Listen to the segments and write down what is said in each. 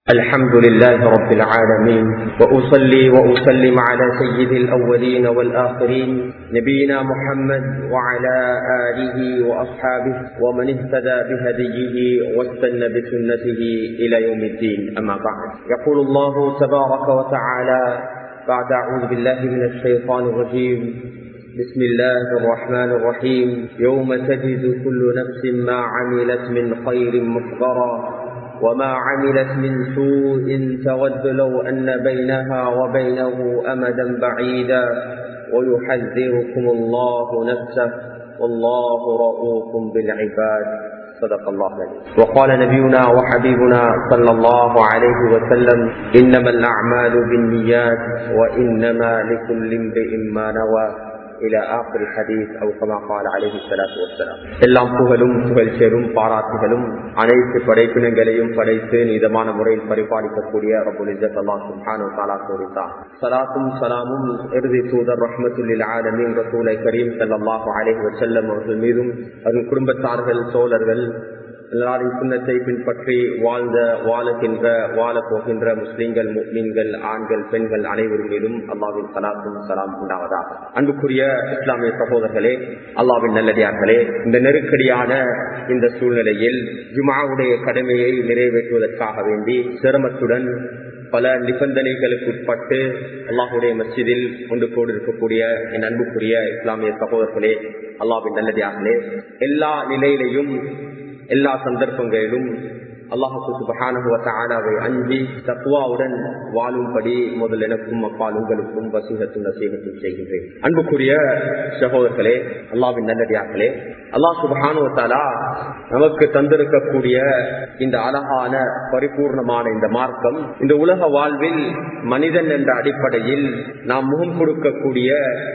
الحمد لله رب العالمين وأصلي وأسلم على سيد الأولين والآخرين نبينا محمد وعلى آله وأصحابه ومن اهتدى بهديه واستنى بسنته إلى يوم الدين أما بعد يقول الله تبارك وتعالى بعد أعوذ بالله من الشيطان الرجيم بسم الله الرحمن الرحيم يوم تجد كل نفس ما عملت من خير محضرا وما عملت من سوء تود لو أن بينها وبينه أمدا بعيدا ويحذركم الله نفسه والله رؤوف بالعباد صدق الله العظيم وقال نبينا وحبيبنا صلى الله عليه وسلم إنما الأعمال بالنيات وإنما لكل امرئ ما نوى إلى آخر الحديث أو كما قال عليه الصلاة والسلام எல்லாம் புகழும் புகழ்ச்சேரும் பாராட்டுகளும் அனைத்து படைப்பினங்களையும் படைத்து நிதமான முறையில் பரிபாலிக்கக்கூடிய ரபுல் இஜத் அல்லாஹ் சுப்ஹானு தஆலா கூறித்தார் சலாத்தும் சலாமும் இறுதி தூதர் ரஹ்மத்துல்லில் ஆலமீன் ரசூலை கரீம் ஸல்லல்லாஹு அலைஹி வஸல்லம் அவர்கள் மீதும் அதன் குடும்பத்தார்கள் தோழர்கள் எல்லாரின் சுண்ணத்தை பின்பற்றி வாழ்ந்த வாழுகின்ற வாழ போகின்ற முஸ்லிம்கள் மீன்கள் ஆண்கள் பெண்கள் அனைவரும் மீதும் அல்லாவின் சலாத்தும் சலாம் உண்டாவதாக அன்புக்குரிய இஸ்லாமிய சகோதரர்களே அல்லாவின் நல்லடியார்களே இந்த நெருக்கடியான இந்த சூழ்நிலையில் ஜுமாவுடைய கடமையை நிறைவேற்றுவதற்காக வேண்டி சிரமத்துடன் பல நிபந்தனைகளுக்கு உட்பட்டு அல்லாஹுடைய மஸ்ஜிதில் ஒன்று கோடு இருக்கக்கூடிய என் அன்புக்குரிய இஸ்லாமிய சகோதரர்களே அல்லாவின் நல்லடியார்களே எல்லா நிலையிலையும் எல்லா சந்தர்ப்பங்களிலும் அல்லாஹு சுபஹானவை அஞ்சி தத்துவாவுடன் வாழும்படி முதல் எனக்கும் அப்பால் உங்களுக்கும் வசீகத்தும் நசீகத்தும் செய்கின்றேன் அன்புக்குரிய சகோதரர்களே அல்லாவின் நல்லடியார்களே அல்லாஹ் சுபஹானுவத்தாலா நமக்கு தந்திருக்கக்கூடிய இந்த அழகான பரிபூர்ணமான இந்த மார்க்கம் இந்த உலக வாழ்வில் மனிதன் என்ற அடிப்படையில் நாம் முகம் கொடுக்கக்கூடிய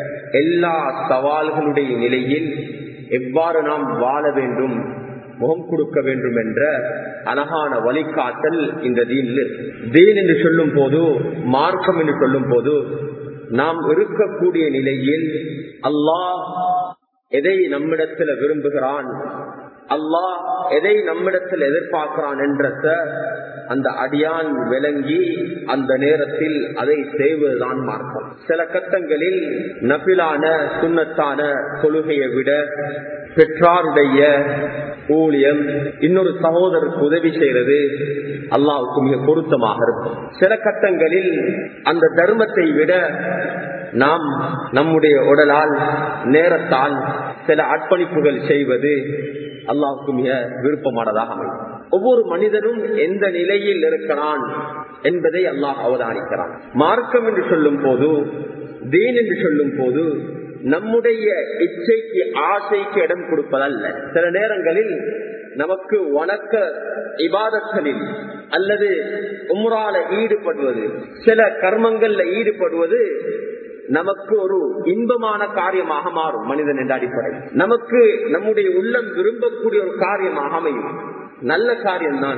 எல்லா சவால்களுடைய நிலையில் எவ்வாறு நாம் வாழ வேண்டும் முகம் கொடுக்க வேண்டும் என்ற அழகான வழிகாட்டல் இந்த தீனில் தீன் என்று சொல்லும் போது மார்க்கம் என்று சொல்லும் போது நாம் இருக்கக்கூடிய நிலையில் அல்லாஹ் எதை நம்மிடத்தில் விரும்புகிறான் அல்லாஹ் எதை நம்மிடத்தில் எதிர்பார்க்கிறான் என்றத அந்த அடியான் விளங்கி அந்த நேரத்தில் அதை செய்வதுதான் மார்க்கம் சில கட்டங்களில் நபிலான சுண்ணத்தான தொழுகையை விட பெற்றாருடைய ஊழியம் இன்னொரு சகோதரருக்கு உதவி செய்யறது அல்லாவுக்கு மிக பொருத்தமாக இருக்கும் சில கட்டங்களில் அந்த தர்மத்தை விட நாம் நம்முடைய உடலால் நேரத்தால் சில அர்ப்பணிப்புகள் செய்வது அல்லாவுக்கு மிக விருப்பமானதாக அமையும் ஒவ்வொரு மனிதனும் எந்த நிலையில் இருக்கிறான் என்பதை அல்லாஹ் அவதானிக்கிறான் மார்க்கம் என்று சொல்லும் போது தீன் என்று சொல்லும் போது நம்முடைய இச்சைக்கு ஆசைக்கு இடம் கொடுப்பதல்ல சில நேரங்களில் நமக்கு வணக்க இபாதங்களில் அல்லது உம்ரால ஈடுபடுவது சில கர்மங்கள்ல ஈடுபடுவது நமக்கு ஒரு இன்பமான காரியமாக மாறும் மனிதன் என்ற அடிப்படை நமக்கு நம்முடைய உள்ளம் விரும்பக்கூடிய ஒரு காரியமாக அமையும் நல்ல காரியம்தான்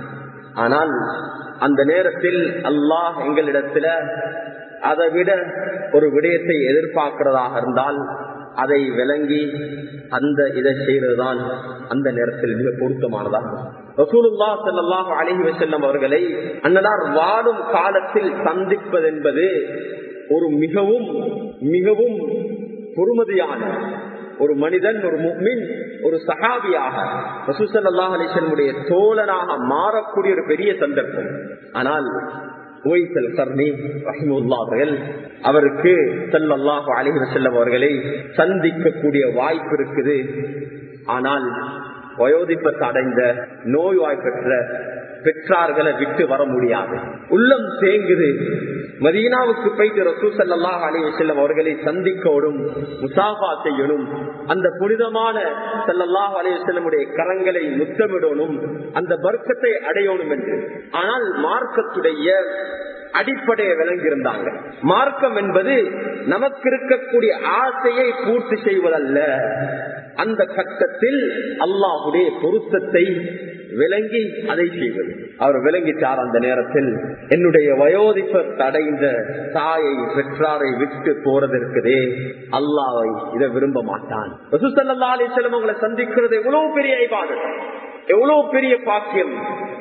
ஆனால் அந்த நேரத்தில் அல்லாஹ் எங்களிடத்துல அதை விட ஒரு விடயத்தை எதிர்பார்க்கிறதாக இருந்தால் அதை விளங்கி அந்த இதை செய்யறதுதான் அந்த நேரத்தில் மிக பொருத்தமானதாக ரசூலுல்லா செல்லாஹு அழகி வசல்லம் அவர்களை அன்னதார் வாழும் காலத்தில் சந்திப்பது என்பது ஒரு மிகவும் மிகவும் பொறுமதியான ஒரு மனிதன் ஒரு முக்மின் ஒரு சகாபியாக ரசூசல்லாஹ் அலிசனுடைய தோழனாக மாறக்கூடிய ஒரு பெரிய சந்தர்ப்பம் ஆனால் ஓய்சல் கர்ணி ரஹிமுல்லாவர்கள் அவருக்கு சல்லாஹு அலிஹி வசல்லம் அவர்களை சந்திக்கக்கூடிய வாய்ப்பு இருக்குது ஆனால் வயோதிப்பத்தை அடைந்த நோய்வாய்ப்பெற்ற பெற்றார்களை விட்டு வர முடியாது உள்ளம் தேங்குது மதீனாவுக்கு போயிட்டு ரசூ சல்லாஹ் அலி செல்லம் அவர்களை சந்திக்கோடும் முசாஃபா செய்யணும் அந்த புனிதமான சல்லல்லாஹ் அலி செல்லமுடைய கரங்களை முத்தமிடணும் அந்த வர்க்கத்தை அடையணும் என்று ஆனால் மார்க்கத்துடைய அடிப்படையை விளங்கியிருந்தாங்க மார்க்கம் என்பது நமக்கு இருக்கக்கூடிய ஆசையை பூர்த்தி செய்வதல்ல அந்த கட்டத்தில் அல்லாஹுடைய பொருத்தத்தை விளங்கி அதை செய்வது அவர் விளங்கிட்டார் அந்த நேரத்தில் என்னுடைய வயோதிப்ப தடைந்த தாயை பெற்றாரை விட்டு போறது இருக்குதே அல்லாவை இதை விரும்ப மாட்டான் உங்களை சந்திக்கிறது எவ்வளவு பெரிய ஐபாடு எவ்வளவு பெரிய பாக்கியம்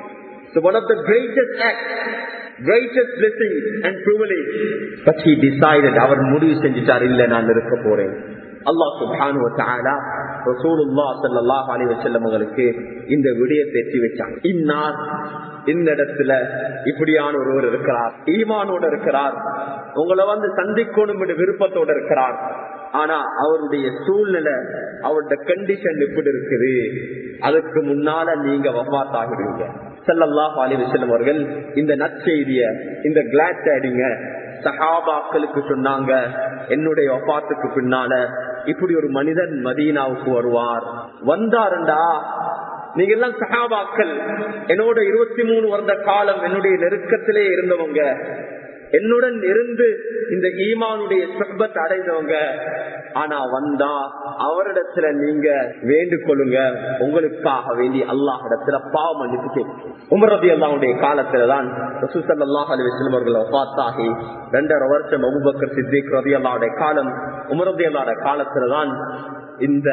So one of the greatest acts, greatest blessing and privilege. But he decided, அவர் முடிவு செஞ்சுட்டார் இல்ல நான் இருக்க போறேன் அல்லாஹ் சுப்ஹானு வதஆலா ரசூலுல்லாஹ் ஸல்லல்லாஹு அலைஹி வஸல்லம் அவங்களுக்கு இந்த விடயத்தை எட்டி வச்சாங்க இன்னார் இந்த இடத்துல இப்படியான ஒருவர் இருக்கிறார் ஈமானோட இருக்கிறார் உங்களை வந்து சந்திக்கணும் என்ற விருப்பத்தோட இருக்கிறார் ஆனா அவருடைய சூழ்நிலை அவருடைய கண்டிஷன் எப்படி இருக்குது அதுக்கு முன்னால நீங்க வபாத்தாகிறீங்க செல்லல்லாஹ் அலி வசல்லம் அவர்கள் இந்த நற்செய்திய இந்த கிளாட் அடிங்க சஹாபாக்களுக்கு சொன்னாங்க என்னுடைய ஒப்பாத்துக்கு பின்னால இப்படி ஒரு மனிதன் மதீனாவுக்கு வருவார் வந்தாருண்டா நீங்க எல்லாம் சகாபாக்கள் என்னோட இருபத்தி மூணு வருட காலம் என்னுடைய நெருக்கத்திலே இருந்தவங்க என்னுடன் இருந்து இந்த ஈமானுடைய சுபத் அடைந்தவங்க ஆனா வந்தா அவரிடத்துல நீங்க வேண்டுகொள்ளுங்க உங்களுக்காக வேண்டி அல்லாஹ் இடத்துல பாவ மன்னிப்பு கேட்கும் உமரதி அல்லாவுடைய காலத்துலதான் ரசூசல்லாஹ் அலி வஸ்லம் அவர்களை பார்த்தாகி ரெண்டரை வருஷம் அபுபக்கர் சித்திக் ரதி அல்லாவுடைய காலம் உமரதி அல்லாட காலத்துலதான் இந்த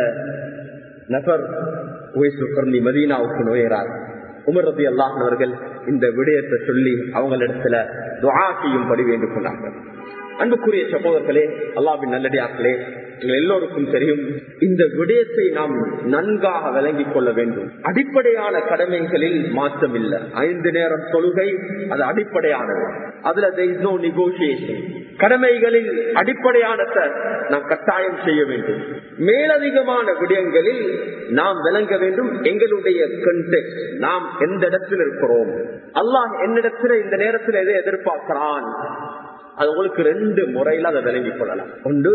நபர் உயசுகர்ணி மதீனாவுக்கு நுழைகிறார் உமர் ரதி அல்லாஹர்கள் இந்த விடயத்தை சொல்லி அவங்களிடத்துல துவா செய்யும்படி வேண்டிக் கொண்டார்கள் அன்புக்குரிய சகோதரர்களே அல்லாவின் நல்லடியார்களே எங்கள் எல்லோருக்கும் தெரியும் இந்த விடயத்தை நாம் நன்காக விளங்கிக் கொள்ள வேண்டும் அடிப்படையான கடமைகளில் மாற்றம் இல்லை ஐந்து நேரம் தொழுகை அது அடிப்படையானது அதுல நோ நெகோசியேஷன் கடமைகளில் அடிப்படையானதை நாம் கட்டாயம் செய்ய வேண்டும் மேலதிகமான விடயங்களில் நாம் விளங்க வேண்டும் எங்களுடைய கண்டெக்ட் நாம் எந்த இடத்தில் இருக்கிறோம் அல்லாஹ் என்னிடத்துல இந்த நேரத்தில் எதை எதிர்பார்க்கிறான் அது உங்களுக்கு ரெண்டு முறையில அதை விளங்கிக் கொள்ளலாம் ஒன்று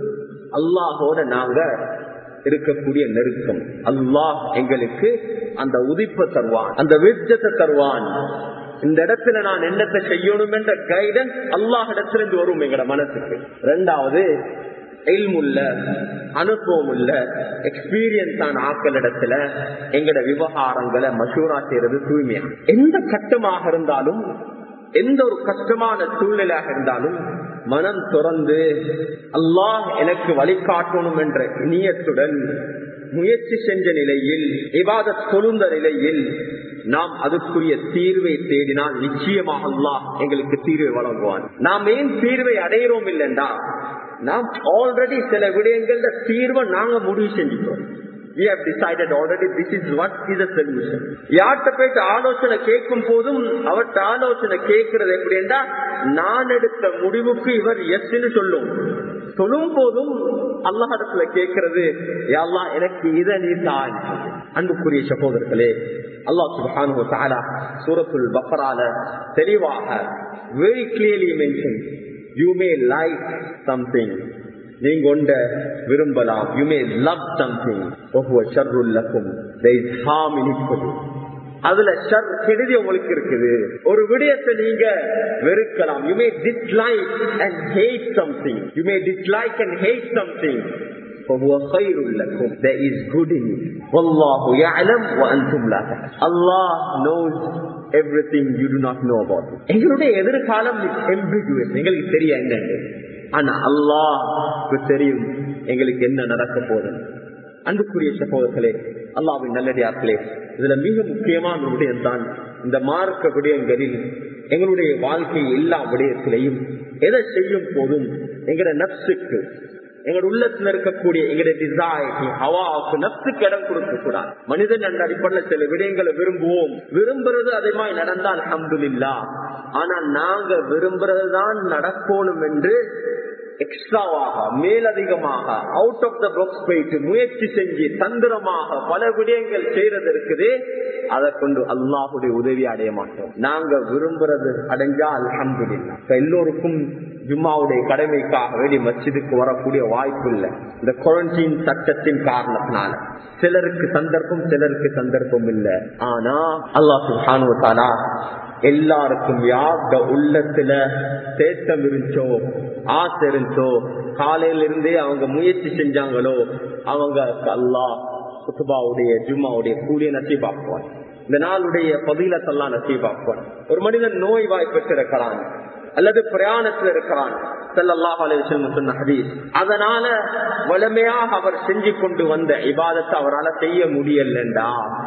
அல்லாஹோட நாங்க இருக்கக்கூடிய நெருக்கம் அல்லாஹ் எங்களுக்கு அந்த உதிப்பை தருவான் அந்த விருத்தத்தை தருவான் இந்த இடத்துல நான் என்னத்தை செய்யணும் என்ற கைடன்ஸ் அல்லாஹ் இடத்துல இருந்து வரும் எங்கட மனசுக்கு ரெண்டாவது எல்முள்ள அனுபவம் உள்ள எக்ஸ்பீரியன்ஸ் ஆன ஆக்கள் இடத்துல எங்கட விவகாரங்களை மசூரா செய்யறது தூய்மையா எந்த கட்டமாக இருந்தாலும் எந்த ஒரு கஷ்டமான சூழ்நிலையாக இருந்தாலும் மனம் துறந்து அல்லாஹ் எனக்கு வழிகாட்டணும் என்ற இனியத்துடன் முயற்சி செஞ்ச நிலையில் விவாத தொழுந்த நிலையில் நாம் அதுக்குரிய தீர்வை தேடினால் நிச்சயமாக அல்லாஹ் எங்களுக்கு தீர்வை வழங்குவான் நாம் ஏன் தீர்வை அடையிறோம் இல்லைண்டா நாம் ஆல்ரெடி சில விடயங்கள்ல தீர்வை நாங்க முடிவு செஞ்சுட்டோம் we have decided already this is what is the solution யார்கிட்ட போயிட்டு ஆலோசனை கேட்கும் போதும் அவர்கிட்ட ஆலோசனை கேட்கறது எப்படின்னா நான் எடுத்த முடிவுக்கு இவர் எஸ்ன்னு சொல்லும் சொல்லும் போதும் அல்லாஹிடத்துல கேட்கறது யாழ்லா எனக்கு இதை நீ தான் அன்புக்குரிய சகோதரர்களே அல்லாஹ் சுபானு தாரா சூரத்துல் பக்ரால தெளிவாக very clearly mention you may like something நீங்க ஒண்ட விரும்பலாம் யூ மே லவ் சம்திங் ஷர்ருல்லக்கும் ஹார்ம் இனிப்பது அதுல ஷர் கெடுதி உங்களுக்கு இருக்குது ஒரு விடயத்தை நீங்க வெறுக்கலாம் you may dislike and hate something you may dislike and hate something فهو خير لكم there is good in it والله يعلم وانتم لا تعلمون Allah knows everything you do not know about it எங்களுடைய எதிர்காலம் ambiguous எங்களுக்கு தெரியும் என்னன்னு ஆனா அல்லாஹ்க்கு தெரியும் எங்களுக்கு என்ன நடக்க போதும் அன்புக்குரிய சகோதரர்களே அல்லாவின் நல்லடியார்களே இதுல மிக முக்கியமான விடயம் தான் இந்த மார்க்க விடயங்களில் எங்களுடைய வாழ்க்கை எல்லா விடயத்திலையும் எதை செய்யும் போதும் எங்கட நப்சுக்கு எங்களோட உள்ளத்துல இருக்கக்கூடிய எங்களுடைய டிசைர் ஹவாவுக்கு நப்சுக்கு இடம் கொடுக்க கூடாது மனிதன் என்ற அடிப்படையில் சில விடயங்களை விரும்புவோம் விரும்புறது அதே மாதிரி நடந்தால் அஹமதுல்லா ஆனா நாங்க விரும்புறதுதான் நடக்கணும் என்று எக்ஸ்ட்ராவாக மேலதிகமாக அவுட் ஆஃப் த பாக்ஸ் போயிட்டு முயற்சி செஞ்சு தந்திரமாக பல விடயங்கள் செய்யறது இருக்குது அதை கொண்டு அல்லாஹுடைய உதவி அடைய மாட்டோம் நாங்க விரும்புறது அடைஞ்சா அல்ஹம்துலில்லா எல்லோருக்கும் ஜும்மாவுடைய கடமைக்காக வேண்டி மஸ்ஜிதுக்கு வரக்கூடிய வாய்ப்பு இல்லை இந்த குவாரண்டைன் சட்டத்தின் காரணத்தினால சிலருக்கு சந்தர்ப்பம் சிலருக்கு சந்தர்ப்பம் இல்லை ஆனா அல்லாஹ் சுஹானுவத்தாலா எல்லாருக்கும் யார்ட உள்ளத்துல தேட்டம் இருந்துச்சோ ஆசை இருந்துச்சோ காலையில இருந்தே அவங்க முயற்சி செஞ்சாங்களோ அவங்க அல்லா குத்துபாவுடைய ஜும்மாவுடைய கூடிய நசீபாக்குவான் இந்த நாளுடைய பதிலத்தெல்லாம் நசீபாக்குவான் ஒரு மனிதன் நோய் வாய்ப்பெற்றிருக்கிறான் அல்லது பிரயாணத்தில் இருக்கிறான் செல்லல்லாஹ் சொன்ன ஹதீஸ் அதனால வலிமையாக அவர் செஞ்சு கொண்டு வந்த இபாதத்தை அவரால் செய்ய முடியலண்டா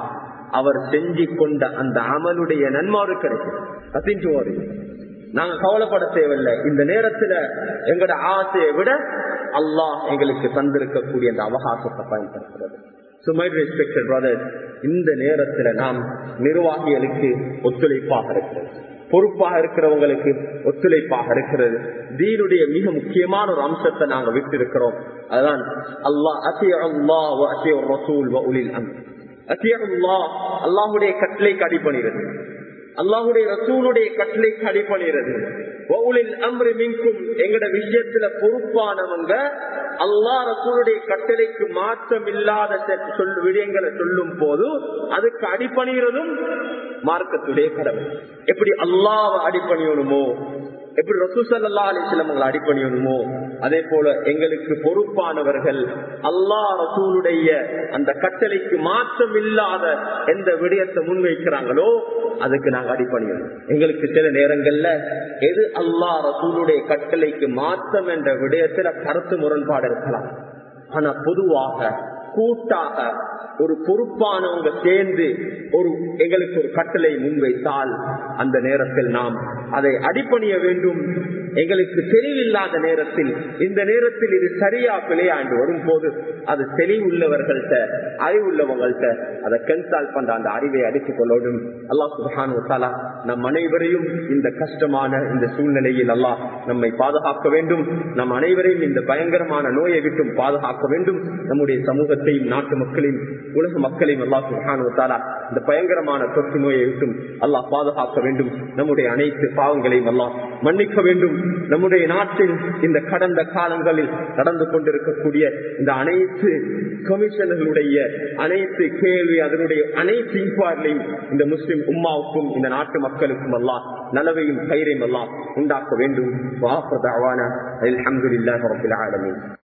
அவர் செஞ்சு கொண்ட அந்த அமலுடைய நன்மாறு கிடைக்கும் Nothing to worry. நாங்க கவலைப்பட தேவையில்லை இந்த நேரத்துல எங்களோட ஆசையை விட அல்லாஹ் எங்களுக்கு தந்திருக்கக்கூடிய அந்த அவகாசத்தை பயன்படுத்துறது So my respected brothers, இந்த நேரத்துல நாம் நிர்வாகிகளுக்கு ஒத்துழைப்பாக இருக்கிறது பொறுப்பாக இருக்கிறவங்களுக்கு ஒத்துழைப்பாக இருக்கிறது தீனுடைய மிக முக்கியமான ஒரு அம்சத்தை நாங்க விட்டு இருக்கிறோம் அதுதான் அல்லாஹ் அசிய அல்லாஹ் அசிய ரசூல் உலில் அம் அசிய அல்லாஹ் அல்லாஹுடைய கட்டளைக்கு அடிபணிகிறது அல்லாஹுடைய ரசூலுடைய கட்டளைக்கு அடிபணிகிறது அம்ரு மின்கும் எங்கட விஷயத்துல பொறுப்பானவங்க அல்லாஹ் ரசூலுடைய கட்டளைக்கு மாற்றம் இல்லாத சொல்லு விடயங்களை சொல்லும் போது அதுக்கு அடிப்பணிகிறதும் மார்க்கத்துடைய கடமை எப்படி அல்லாஹ் அடிப்பணியணுமோ எப்படி ரசூசல்லா அலிஸ்லமங்களை அடிப்பணியணுமோ அதே போல எங்களுக்கு பொறுப்பானவர்கள் அல்லா ரசூலுடைய அந்த கட்டளைக்கு மாற்றம் இல்லாத எந்த விடயத்தை முன்வைக்கிறாங்களோ அதுக்கு நாங்க அடிப்பணியணும் எங்களுக்கு சில நேரங்கள்ல எது அல்லா ரசூலுடைய கட்டளைக்கு மாற்றம் என்ற விடயத்துல கருத்து முரண்பாடு இருக்கலாம் ஆனா பொதுவாக கூட்டாக ஒரு பொறுப்பானவங்க சேர்ந்து ஒரு எங்களுக்கு ஒரு கட்டளை முன்வைத்தால் அந்த நேரத்தில் நாம் அதை அடிப்பணிய வேண்டும் எங்களுக்கு தெளிவில்லாத நேரத்தில் இந்த நேரத்தில் இது சரியா பிழையா என்று வரும்போது அது தெளிவுள்ளவர்கள்ட்ட அறிவுள்ளவங்கள்ட்ட அதை கன்சால் பண்ற அந்த அறிவை அடித்துக் கொள்ளோடும் அல்லாஹ் சுபான் நம் அனைவரையும் இந்த கஷ்டமான இந்த சூழ்நிலையில் அல்லாஹ் நம்மை பாதுகாக்க வேண்டும் நம் அனைவரையும் இந்த பயங்கரமான நோயை விட்டும் பாதுகாக்க வேண்டும் நம்முடைய சமூகத்தையும் நாட்டு மக்களையும் உலக மக்களையும் அல்லாஹ் சுபான் இந்த பயங்கரமான தொற்று நோயை விட்டும் அல்லாஹ் பாதுகாக்க வேண்டும் நம்முடைய அனைத்து பாவங்களையும் அல்லாஹ் மன்னிக்க வேண்டும் நம்முடைய நாட்டில் இந்த கடந்த காலங்களில் நடந்து கொண்டிருக்கக்கூடிய இந்த அனைத்து கமிஷனர்களுடைய அனைத்து கேள்வி அதனுடைய அனைத்து இன்குவாரிலையும் இந்த முஸ்லிம் உம்மாவுக்கும் இந்த நாட்டு மக்களுக்கும் அல்லாஹ் நலவையும் கயிறையும் அல்லாஹ் உண்டாக்க வேண்டும் வாசதாவான அலமதுல்லாஹ் ரபில் ஆலமீன்